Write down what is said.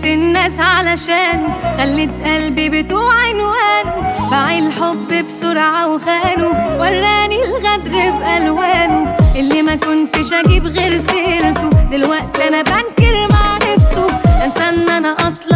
بنت الناس علشانه خلت قلبي بتوع عنوانه باع الحب بسرعة وخانه وراني الغدر بألوانه اللي ما كنتش أجيب غير سيرته دلوقتي أنا بنكر معرفته أنسى إن أنا أصلا